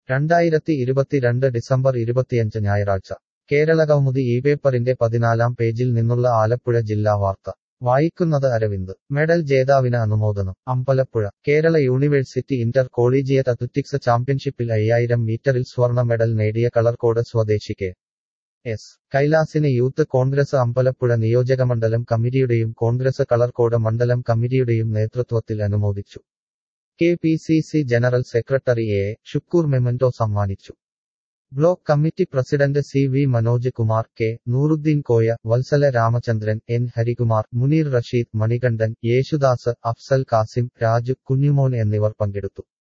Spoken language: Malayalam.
രണ്ടായിരത്തി ഇരുപത്തിരണ്ട് ഡിസംബർ ഇരുപത്തിയഞ്ച് ഞായറാഴ്ച കേരളകൗമുദി ഈ പേപ്പറിന്റെ പതിനാലാം പേജിൽ നിന്നുള്ള ആലപ്പുഴ ജില്ലാ വാർത്ത വായിക്കുന്നത് അരവിന്ദ് മെഡൽ ജേതാവിന് അനുമോദനം Ambalappuzha Kerala university inter collegiate athletics ചാമ്പ്യൻഷിപ്പിൽ അയ്യായിരം മീറ്ററിൽ സ്വർണ്ണ മെഡൽ നേടിയ കളർകോട് സ്വദേശി കെ എസ് കൈലാസിന് യൂത്ത് കോൺഗ്രസ് അമ്പലപ്പുഴ നിയോജകമണ്ഡലം കമ്മിറ്റിയുടെയും കോൺഗ്രസ് കളർകോട് മണ്ഡലം കമ്മിറ്റിയുടെയും നേതൃത്വത്തിൽ അനുമോദിച്ചു K P C C general secretary A Shukoor memento സമ്മാനിച്ചു block committee president C V Manoj Kumar K Nooruddin Koya Vatsala Ramachandran N Harikumar Muneer Rasheed Manikandan Yesudas Afzal Kasim Raju Kunjumon എന്നിവർ പങ്കെടുത്തു